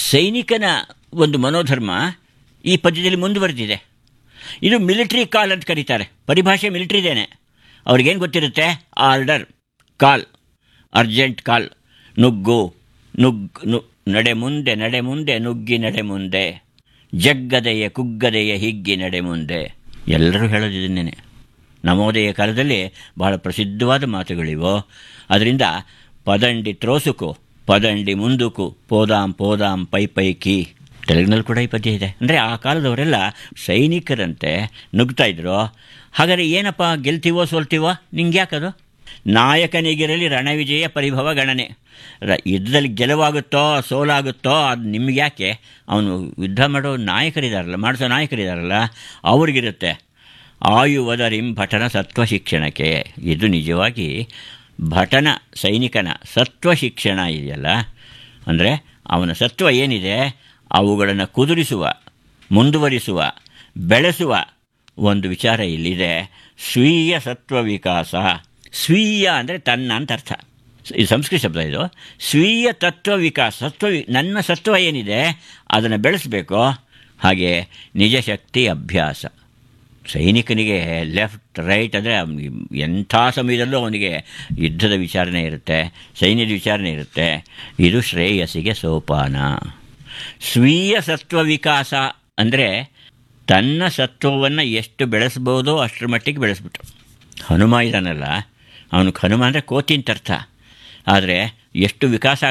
ಸೈನಿಕನ ಒಂದು ಮನೋಧರ್ಮ ಈ ಪದ್ಯದಲ್ಲಿ ಮುಂದುವರೆದಿದೆ ಇದು ಮಿಲಿಟ್ರಿ ಕಾಲ್ ಅಂತ ಕರೀತಾರೆ ಪರಿಭಾಷೆ ಮಿಲಿಟ್ರಿದೇನೆ ಅವ್ರಿಗೇನು ಗೊತ್ತಿರುತ್ತೆ ಆರ್ಡರ್ ಕಾಲ್ ಅರ್ಜೆಂಟ್ ಕಾಲ್ ನುಗ್ಗು ನುಗ್ ನು ನಡೆ ಮುಂದೆ ನಡೆ ಮುಂದೆ ನುಗ್ಗಿ ನಡೆ ಮುಂದೆ ಜಗ್ಗದೆಯ ಕುಗ್ಗದೆಯ ಹಿಗ್ಗಿ ನಡೆ ಮುಂದೆ ಎಲ್ಲರೂ ಹೇಳೋದು ಇದನ್ನೇನೆ ನವೋದಯ ಕಾಲದಲ್ಲಿ ಬಹಳ ಪ್ರಸಿದ್ಧವಾದ ಮಾತುಗಳಿವು ಅದರಿಂದ ಪದಂಡಿ ತ್ರೋಸುಕು ಪದಂಡಿ ಮುಂದುಕು ಪೋದಾಂ ಪೋದಾಂ ಪೈ ಪೈಕಿ ತೆಲುಗಿನಲ್ಲಿ ಕೂಡ ಈ ಪದ್ಯ ಇದೆ ಅಂದರೆ ಆ ಕಾಲದವರೆಲ್ಲ ಸೈನಿಕರಂತೆ ನುಗ್ತಾ ಇದ್ರು ಹಾಗಾದರೆ ಏನಪ್ಪ ಗೆಲ್ತೀವೋ ಸೋಲ್ತೀವೋ ನಿಂಗೆ ಯಾಕದು ನಾಯಕನಿಗಿರಲಿ ರಣವಿಜಯ ಪರಿಭವ ಗಣನೆ ರ ಯುದ್ಧದಲ್ಲಿ ಗೆಲುವಾಗುತ್ತೋ ಸೋಲಾಗುತ್ತೋ ಅದು ನಿಮ್ಗೆ ಯಾಕೆ ಅವನು ಯುದ್ಧ ಮಾಡೋ ನಾಯಕರಿದಾರಲ್ಲ ಮಾಡಿಸೋ ನಾಯಕರಿದಾರಲ್ಲ ಅವ್ರಿಗಿರುತ್ತೆ ಆಯುವದರಿಂ ಭಟನ ಸತ್ವ ಶಿಕ್ಷಣಕ್ಕೆ ಇದು ನಿಜವಾಗಿ ಭಟನ ಸೈನಿಕನ ಸತ್ವ ಶಿಕ್ಷಣ ಇದೆಯಲ್ಲ ಅಂದರೆ ಅವನ ಸತ್ವ ಏನಿದೆ ಅವುಗಳನ್ನು ಕುದುರಿಸುವ ಮುಂದುವರಿಸುವ ಬೆಳೆಸುವ ಒಂದು ವಿಚಾರ ಇಲ್ಲಿದೆ ಸ್ವೀಯ ಸತ್ವ ವಿಕಾಸ ಸ್ವೀಯ ಅಂದರೆ ತನ್ನ ಅಂತ ಅರ್ಥ ಈ ಸಂಸ್ಕೃತ ಶಬ್ದ ಇದು ಸ್ವೀಯ ತತ್ವ ವಿಕಾಸ ಸತ್ವ ವಿ- ನನ್ನ ಸತ್ವ ಏನಿದೆ ಅದನ್ನು ಬೆಳೆಸಬೇಕು ಹಾಗೆ ನಿಜ ಶಕ್ತಿ ಅಭ್ಯಾಸ ಸೈನಿಕನಿಗೆ ಲೆಫ್ಟ್ ರೈಟ್ ಅಂದರೆ ಎಂಥ ಸಮಯದಲ್ಲೂ ಅವನಿಗೆ ಯುದ್ಧದ ವಿಚಾರಣೆ ಇರುತ್ತೆ ಸೈನ್ಯದ ವಿಚಾರಣೆ ಇರುತ್ತೆ ಇದು ಶ್ರೇಯಸ್ಸಿಗೆ ಸೋಪಾನ ಸ್ವೀಯ ಸತ್ವ ವಿಕಾಸ ಅಂದರೆ ತನ್ನ ಸತ್ವವನ್ನು ಎಷ್ಟು ಬೆಳೆಸ್ಬೋದೋ ಅಷ್ಟರ ಮಟ್ಟಿಗೆ ಬೆಳೆಸ್ಬಿಟ್ಟು ಹನುಮ ಇದ್ದಾನಲ್ಲ ಅವನಿಗೆ ಹನುಮ ಅಂದರೆ ಕೋತಿ ಅಂತ ಅರ್ಥ ಆದರೆ ಎಷ್ಟು ವಿಕಾಸ